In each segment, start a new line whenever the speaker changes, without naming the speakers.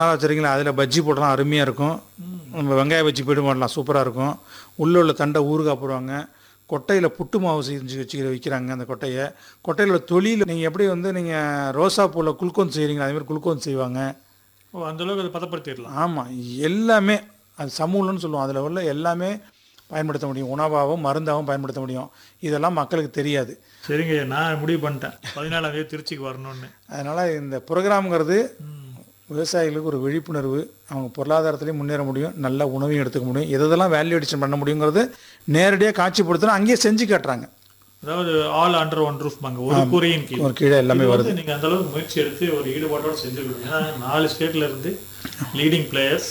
வச்சுருக்கீங்களா அதில் பஜ்ஜி போடலாம் அருமையாக இருக்கும் நம்ம வெங்காய பஜ்ஜி போய்ட்டு போடலாம் சூப்பராக இருக்கும் உள்ளே உள்ள தண்டை ஊறுகாய் போடுவாங்க கொட்டையில் புட்டு மாவு செஞ்சு வச்சு விற்கிறாங்க அந்த கொட்டையை கொட்டையில் உள்ள தொழில் நீங்கள் எப்படி வந்து நீங்கள் ரோசா பூவில் குளுக்கோன் செய்கிறீங்களா அதே மாதிரி குளுக்கோன் செய்வாங்க
ஓ அந்த அளவுக்கு அதை பதப்படுத்திடலாம்
ஆமாம் எல்லாமே அது சமூலம்னு சொல்லுவோம் அதில் உள்ள எல்லாமே பயன்படுத்த முடியும் உணவாகவும் மருந்தாகவும் பயன்படுத்த முடியும் இதெல்லாம் மக்களுக்கு தெரியாது
சரிங்க ஐயா நான் முடிவு பண்ணிட்டேன் பதினாலாம் தேதி திருச்சிக்கு வரணும்னு
அதனால் இந்த ப்ரோக்ராம்ங்கிறது விவசாயிகளுக்கு ஒரு விழிப்புணர்வு அவங்க பொருளாதாரத்திலையும் முன்னேற முடியும் நல்ல உணவையும் எடுத்துக்க முடியும் எதெல்லாம் வேல்யூ அடிஷன் பண்ண முடியுங்கிறது நேரடியாக காட்சிப்படுத்தினா அங்கேயே செஞ்சு காட்டுறாங்க
அதாவது ஆல் அண்டர் ஒன் ரூஃப் பாங்க ஒரு கூரையின் கீழ்
ஒரு கீழே எல்லாமே
இது
வருது
வந்து நீங்க அந்த அளவுக்கு முயற்சி எடுத்து ஒரு ஈடுபாட்டோட செஞ்சிருக்கீங்க ஏன்னா நாலு ஸ்டேட்ல இருந்து லீடிங் பிளேயர்ஸ்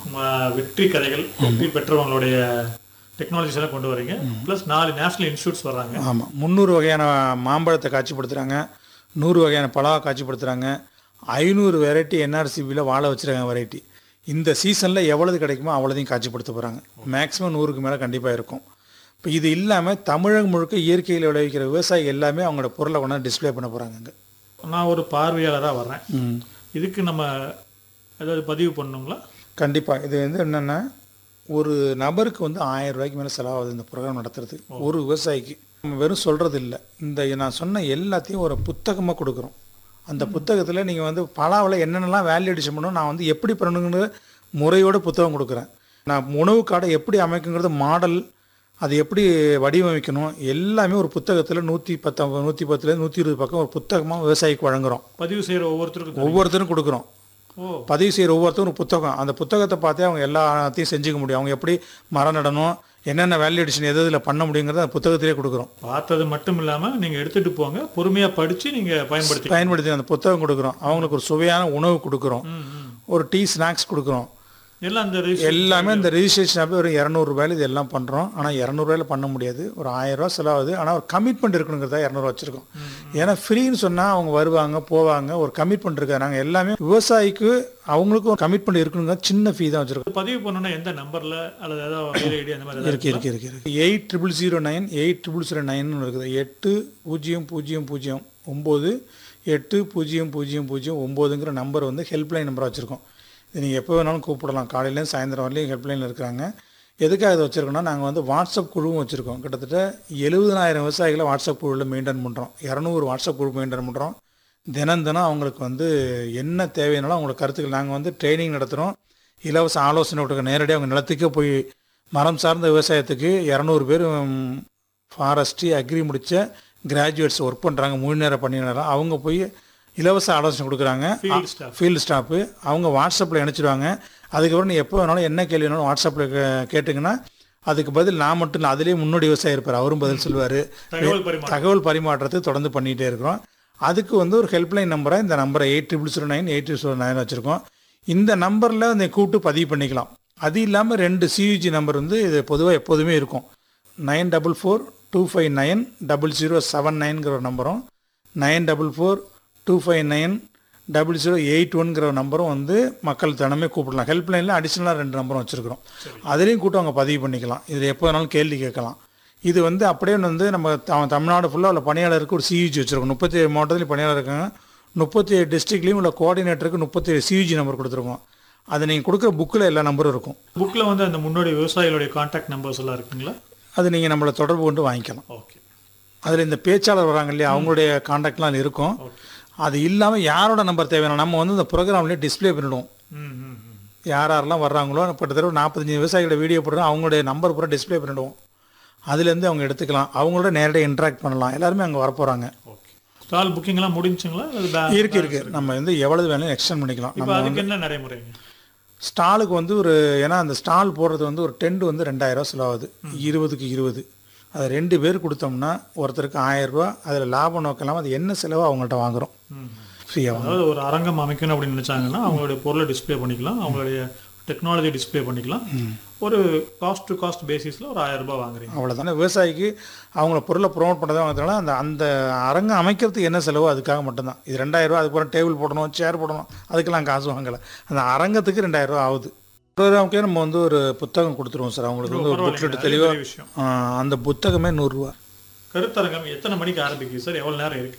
வெற்றி கதைகள் வெற்றி பெற்றவங்களுடைய டெக்னாலஜிஸ் எல்லாம் கொண்டு வரீங்க ப்ளஸ் நாலு நேஷனல் இன்ஸ்டியூட்ஸ் வர்றாங்க
ஆமாம் முந்நூறு வகையான மாம்பழத்தை காட்சிப்படுத்துகிறாங்க நூறு வகையான பழா காட்சிப்படுத்துகிறாங்க ஐநூறு வெரைட்டி என்ஆர்சிபியில் வாழ வச்சுருக்காங்க வெரைட்டி இந்த சீசனில் எவ்வளவு கிடைக்குமோ அவ்வளோதையும் காட்சிப்படுத்த போகிறாங்க மேக்ஸிமம் நூறுக்கு மேலே கண்டிப்பாக இருக்கும் இப்போ இது இல்லாமல் தமிழகம் முழுக்க இயற்கையில் விளைவிக்கிற விவசாயி எல்லாமே அவங்களோட பொருளை கொண்டாந்து டிஸ்ப்ளே பண்ண போகிறாங்க அங்கே
நான் ஒரு பார்வையாளராக வர்றேன் இதுக்கு நம்ம ஏதாவது பதிவு பண்ணுங்களா
கண்டிப்பாக இது வந்து என்னென்னா ஒரு நபருக்கு வந்து ஆயிரம் ரூபாய்க்கு மேலே செலவாகுது இந்த ப்ரோக்ராம் நடத்துறதுக்கு ஒரு விவசாயிக்கு நம்ம வெறும் சொல்கிறது இல்லை இந்த நான் சொன்ன எல்லாத்தையும் ஒரு புத்தகமாக கொடுக்குறோம் அந்த புத்தகத்தில் நீங்கள் வந்து பலாவில் என்னென்னலாம் வேல்யூ அடிஷன் பண்ணணும் நான் வந்து எப்படி பண்ணணுங்கிற முறையோட புத்தகம் கொடுக்குறேன் நான் உணவு காடை எப்படி அமைக்குங்கிறது மாடல் அது எப்படி வடிவமைக்கணும் எல்லாமே ஒரு புத்தகத்தில் நூற்றி பத்தொம்பது நூற்றி பத்துலேருந்து நூற்றி இருபது பக்கம் ஒரு புத்தகமாக விவசாயிக்கு வழங்குறோம்
பதிவு செய்கிற ஒவ்வொருத்தருக்கும்
ஒவ்வொருத்தரும் கொடுக்குறோம்
ஓ
பதிவு செய்கிற ஒவ்வொருத்தரும் ஒரு புத்தகம் அந்த புத்தகத்தை பார்த்தே அவங்க எல்லாத்தையும் செஞ்சுக்க முடியும் அவங்க எப்படி மரம் நடணும் என்னென்ன வேல்யூ அடிஷன் எது இதில் பண்ண முடியுங்கிறத அந்த புத்தகத்திலே கொடுக்குறோம்
பார்த்தது மட்டும் இல்லாம நீங்க எடுத்துட்டு போங்க பொறுமையா படிச்சு நீங்க பயன்படுத்தி
பயன்படுத்தி அந்த புத்தகம் கொடுக்குறோம் அவங்களுக்கு ஒரு சுவையான உணவு கொடுக்குறோம்
ம், ம்.
ஒரு டீ ஸ்நாக்ஸ் கொடுக்குறோம்
எல்லாம் அந்த register-
எல்லாமே இந்த ரிஜிஸ்ட்ரேஷன் அப்போ ஒரு இரநூறுபாயில் இது எல்லாம் பண்ணுறோம் ஆனால் இரநூறுவாயில் பண்ண முடியாது ஒரு ஆயிரரூவா செலவாகுது ஆனால் ஒரு கமிட்மெண்ட் இருக்கணுங்கிறதா இரநூறுவா வச்சுருக்கோம் ஏன்னா ஃப்ரீன்னு சொன்னால் அவங்க வருவாங்க போவாங்க ஒரு கமிட்மெண்ட் இருக்காது நாங்கள் எல்லாமே விவசாயிக்கு அவங்களுக்கும் ஒரு கமிட்மெண்ட் இருக்கணுங்க சின்ன ஃபீ தான் வச்சுருக்கோம்
பதிவு பண்ணணும்னா எந்த நம்பர்ல அல்லது ஏதாவது மெயில் ஐடி அந்த மாதிரி ஏதாவது
இருக்கு இருக்கு இருக்கு இருக்கு eight triple zero nine eight triple zero nine இருக்குது எட்டு பூஜ்ஜியம் பூஜ்ஜியம் பூஜ்ஜியம் ஒம்பது எட்டு பூஜ்ஜியம் பூஜ்ஜியம் பூஜ்ஜியம் ஒம்போதுங்கிற நம்பர் வந்து ஹெல்ப்லைன் நம்பராக வச்சுருக்கோம் இது நீங்கள் எப்போ வேணாலும் கூப்பிடலாம் காலையிலேருந்து சாயந்தரம் வரலையும் ஹெல்ப்லைனில் இருக்கிறாங்க எதுக்காக இதை வச்சுருக்கோம்னா நாங்கள் வந்து வாட்ஸ்அப் குழுவும் வச்சுருக்கோம் கிட்டத்தட்ட எழுபதனாயிரம் விவசாயிகளை வாட்ஸ்அப் குழுவில் மெயின்டைன் பண்ணுறோம் இரநூறு வாட்ஸ்அப் குழு மெயின்டைன் பண்ணுறோம் தினம் தினம் அவங்களுக்கு வந்து என்ன தேவையானாலும் அவங்களுக்கு கருத்துக்கள் நாங்கள் வந்து ட்ரைனிங் நடத்துகிறோம் இலவச ஆலோசனை விட்டுருக்க நேரடியாக அவங்க நிலத்துக்கே போய் மரம் சார்ந்த விவசாயத்துக்கு இரநூறு பேர் ஃபாரஸ்ட்ரி அக்ரி முடித்த கிராஜுவேட்ஸ் ஒர்க் பண்ணுறாங்க முழு நேர பணியினராக அவங்க போய் இலவச ஆலோசனை கொடுக்குறாங்க
field staff.
ஃபீல்டு ஸ்டாஃபு அவங்க வாட்ஸ்அப்பில் இணைச்சிடுவாங்க அதுக்கப்புறம் நீ எப்போ வேணாலும் என்ன கேள்வி வேணாலும் வாட்ஸ்அப்பில் கேட்டிங்கன்னா அதுக்கு பதில் நான் மட்டும் இல்லை அதுலேயே முன்னோடி விவசாயி இருப்பார் அவரும் பதில் சொல்லுவார்
தகவல் பரிமாற்றம்
தகவல் பரிமாற்றத்தை தொடர்ந்து பண்ணிகிட்டே இருக்கிறோம் அதுக்கு வந்து ஒரு ஹெல்ப்லைன் நம்பரை இந்த நம்பரை eight triple zero nine eight zero nine வச்சுருக்கோம் இந்த நம்பரில் இந்த கூப்பிட்டு பதிவு பண்ணிக்கலாம் அது இல்லாமல் ரெண்டு சியூஜி நம்பர் வந்து இது பொதுவாக எப்போதுமே இருக்கும் nine double four two five nine double zero seven நைன்கிற ஒரு நம்பரும் nine double four two five nine double zero eight ஒன்கிற நம்பரும் வந்து மக்கள் தினமே கூப்பிடலாம் ஹெல்ப்லைனில் அடிஷ்னலாக ரெண்டு நம்பரும் வச்சுருக்கிறோம் அதுலேயும் கூட்டம் அவங்க பதிவு பண்ணிக்கலாம் இதில் எப்போ வேணாலும் கேள்வி கேட்கலாம் இது வந்து அப்படியே வந்து நம்ம த- தமிழ்நாடு ஃபுல்லாக உள்ள பணியாளருக்கு ஒரு சியூஜி வச்சுருக்கோம் முப்பத்தி ஏழு மாவட்டத்துலையும் பணியாளர் இருக்காங்க முப்பத்தி ஏழு டிஸ்ட்ரிக்ட்லேயும் உள்ள கோஆர்டினேட்டருக்கு முப்பத்தி ஏழு சியூஜி நம்பர் கொடுத்துருக்கோம் அது நீங்கள் கொடுக்குற புக்கில் எல்லா நம்பரும் இருக்கும்
புக்ல வந்து அந்த முன்னோடி விவசாயிகளுடைய கான்டாக்ட் நம்பர்ஸ் எல்லாம் இருக்குங்களா
அது நீங்கள் நம்மளை தொடர்பு கொண்டு வாங்கிக்கலாம்
ஓகே
அதில் இந்த பேச்சாளர் வராங்க இல்லையா அவங்களுடைய கான்டாக்ட்லாம் அதில் இருக்கும்
ஓகே
அது இல்லாமல் யாரோட நம்பர் தேவையான நம்ம வந்து இந்த ப்ரோக்ராம்லேயே டிஸ்ப்ளே பண்ணிடுவோம்
ம் ம் ம்.
யார் யாரெல்லாம் வர்றாங்களோ கிட்டத்தட்ட ஒரு நாற்பத்தஞ்சு விவசாயிகளோட வீடியோ போடுறோம் அவங்களுடைய நம்பர் பூரா டிஸ்ப்ளே பண்ணிடுவோம் அதுலேருந்து அவங்க எடுத்துக்கலாம் அவங்களோட நேரடியாக இன்ட்ராக்ட் பண்ணலாம் எல்லாருமே அங்கே வரப்போகிறாங்க
ஓகே ஸ்டால் புக்கிங் எல்லாம் முடிஞ்சுங்களா அல்லது பே-
இருக்கு இருக்கு நம்ம வந்து எவ்வளவு வேணாலும் எக்ஸ்டெண்ட் பண்ணிக்கலாம்
இப்போ அதுக்கு என்ன நடைமுறைங்க
ஸ்டாலுக்கு வந்து ஒரு ஏன்னா அந்த ஸ்டால் போடுறது வந்து ஒரு டென்ட் வந்து ரெண்டாயிரம் ரூபா செலவாகுது இருபதுக்கு இருபது அது ரெண்டு பேர் கொடுத்தோம்னா ஒருத்தருக்கு ஆயிரம் ரூபா அதில் லாபம் நோக்கம் இல்லாமல் அது என்ன செலவோ அவங்கள்ட்ட வாங்குறோம்
ம்
ஃப்ரீயாக
அதாவது ஒரு அரங்கம் அமைக்கணும் அப்படின்னு நினைச்சாங்கன்னா அவங்களுடைய பொருளை டிஸ்ப்ளே பண்ணிக்கலாம் அவங்களுடைய டெக்னாலஜி டிஸ்ப்ளே பண்ணிக்கலாம் ஒரு காஸ்ட் டு காஸ்ட் பேசிஸ்ல ஒரு ஆயிரம் ரூபாய் வாங்குறீங்க
அவ்வளோதானே விவசாயிக்கு அவங்கள பொருளை ப்ரொமோட் பண்ணதான் வாங்குறதுனால அந்த அந்த அரங்கம் அமைக்கிறதுக்கு என்ன செலவோ அதுக்காக மட்டும்தான் இது ரெண்டாயிரம் ரூபா அதுக்கப்புறம் டேபிள் போடணும் சேர் போடணும் அதுக்கெல்லாம் காசு வாங்கலை அந்த அரங்கத்துக்கு ரெண்டாயிரம் ரூபா ஆகுது ப்ரோக்ராமுக்கே நம்ம வந்து ஒரு புத்தகம் கொடுத்துருவோம் சார் அவங்களுக்கு வந்து ஒரு புக்லெட்
அது
தெளிவாக
பெரிய விஷயம்
அந்த புத்தகமே நூறுரூவா
கருத்தரங்கம் எத்தனை மணிக்கு ஆரம்பிக்குது சார் எவ்வளவு நேரம் இருக்கு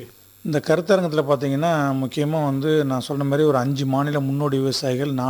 இந்த கருத்தரங்கத்தில் பார்த்தீங்கன்னா முக்கியமாக வந்து நான் சொன்ன மாதிரி ஒரு அஞ்சு மாநில முன்னோடி விவசாயிகள்